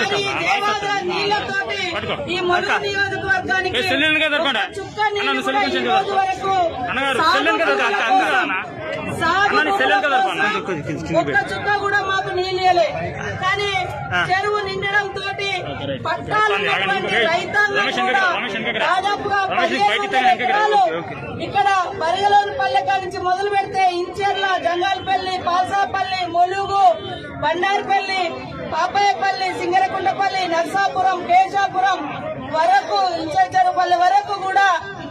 మరి పట్టుకో. దేవాదుల నీళ్లతోటి పట్టుకో. ఈ మొదటి పట్టుకో. నియోజకవర్గానికి ఏ, సెల్లు వెనక దొరకండి. ఒక్క చుక్క అన్న, నీళ్లు నువ్వు కూడా సెల్లు ఈ కొంచెం రోజు వరకు అన్నగారు, సాగు సెల్లు వెనక దొరకండి. భూముల అంతే కోసం, అన్న. సాగు అన్న, నీ సెల్లు వెనక భూముల దొరకండి. కోసం కొంచెం కిందికి ఒక్క పెట్టు. చుక్క కూడా మాకు నీళ్ళు ఇయ్యలే. కానీ ఆ. చెరువు నిండడం తోటి రైట్. పట్టాలు చెప్పండి, ఆగండి. ఉన్నటువంటి రైట్. రైతాంగం రమేష్ కూడా వెనకరా, రమేష్ వెనకరా. దాదాపుగా రమేష్ పదిహేను బయటికి వందల తగ్గ వెనకరా. ఎకరాలు ఓకే, ఓకే. ఇక్కడ బరగలోని పల్లెక నుంచి మొదలు పెడితే ఇంచెర్ల జంగాలపల్లి పాసాపల్లి ములుగు బండారుపల్లి పాపాయపల్లి సింగరకుండపల్లి నర్సాపురం కేశాపురం వరకు ఇంచెరుపల్లి వరకు కూడా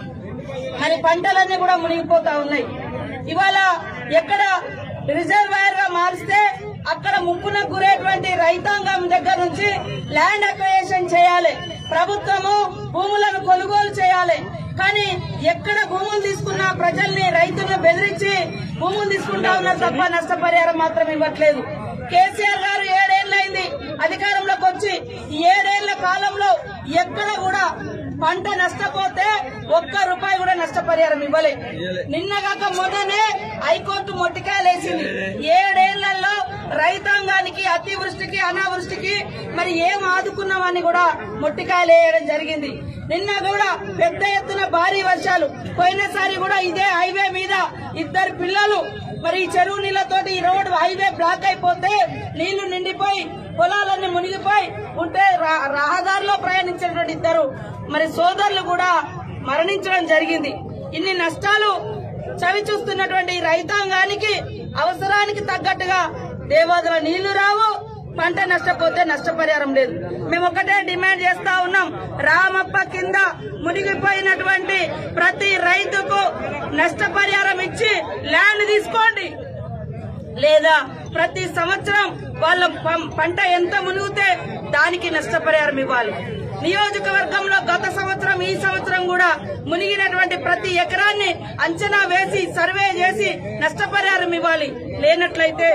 మరి పంటలన్నీ కూడా మునిగిపోతా ఉన్నాయి ఇవాళ ఎక్కడ రిజర్వాయర్ గా మారిస్తే అక్కడ ముప్పున గురేటువంటి రైతాంగం దగ్గర నుంచి ల్యాండ్ అక్వయేషన్ చేయాలి ప్రభుత్వము భూములను కొనుగోలు చేయాలి కానీ ఎక్కడ భూములు తీసుకున్న ప్రజల్ని రైతులను బెదిరించి భూములు తీసుకుంటా ఉన్నారు తప్ప నష్టపరిహారం మాత్రం ఇవ్వట్లేదు కేసీఆర్ గారు ఏడేళ్లైంది అధికారంలోకి వచ్చి ఈ ఏడేళ్ల కాలంలో ఎక్కడ కూడా పంట నష్టపోతే ఒక్క రూపాయి కూడా నష్టపరిహారం ఇవ్వలే నిన్నగాక మొన్ననే హైకోర్టు మొట్టికాయలేసింది ఏడేళ్లలో రైతాంగానికి అతివృష్టికి అనావృష్టికి మరి ఏం ఆదుకున్నామని కూడా మొట్టికాయలు వేయడం జరిగింది నిన్న కూడా పెద్ద ఎత్తున భారీ వర్షాలు పోయినసారి కూడా ఇదే హైవే మీద ఇద్దరు పిల్లలు మరి ఈ చెరువు నీళ్లతోటి ఈ రోడ్ హైవే బ్లాక్ అయిపోతే నీళ్లు నిండిపోయి పొలాలన్నీ మునిగిపోయి ఉంటే రా- రహదారిలో ప్రయాణించినటువంటి ఇద్దరు మరి సోదరులు కూడా మరణించడం జరిగింది ఇన్ని నష్టాలు చవి చూస్తున్నటువంటి ఈ రైతాంగానికి అవసరానికి తగ్గట్టుగా దేవాదుల నీళ్లు రావు పంట నష్టపోతే నష్టపరిహారం లేదు మేము ఒకటే డిమాండ్ చేస్తా ఉన్నాం రామప్ప కింద మునిగిపోయినటువంటి ప్రతి రైతుకు నష్టపరిహారం ఇచ్చి ల్యాండ్ తీసుకోండి లేదా ప్రతి సంవత్సరం వాళ్ళ పం- పంట ఎంత మునిగితే దానికి నష్టపరిహారం ఇవ్వాలి నియోజకవర్గంలో గత సంవత్సరం ఈ సంవత్సరం కూడా మునిగినటువంటి ప్రతి ఎకరాన్ని అంచనా వేసి సర్వే చేసి నష్టపరిహారం ఇవ్వాలి లేనట్లయితే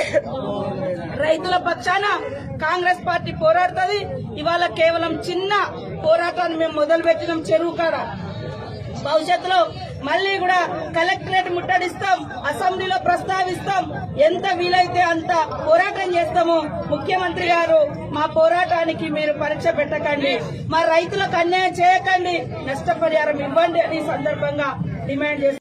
రైతుల పక్షాన కాంగ్రెస్ పార్టీ పోరాడుతుంది ఇవాళ కేవలం చిన్న పోరాటాన్ని మేము మొదలు పెట్టినాం చెరువు కాడ భవిష్యత్తులో మళ్ళీ కూడా కలెక్టరేట్ ముట్టడిస్తాం అసెంబ్లీలో ప్రస్తావిస్తాం ఎంత వీలైతే అంత పోరాటం చేస్తాము ముఖ్యమంత్రి గారు మా పోరాటానికి మీరు పరీక్ష పెట్టకండి మా రైతులకు అన్యాయం చేయకండి నష్టపరిహారం ఇవ్వండి అని ఈ సందర్భంగా డిమాండ్ చేస్తాం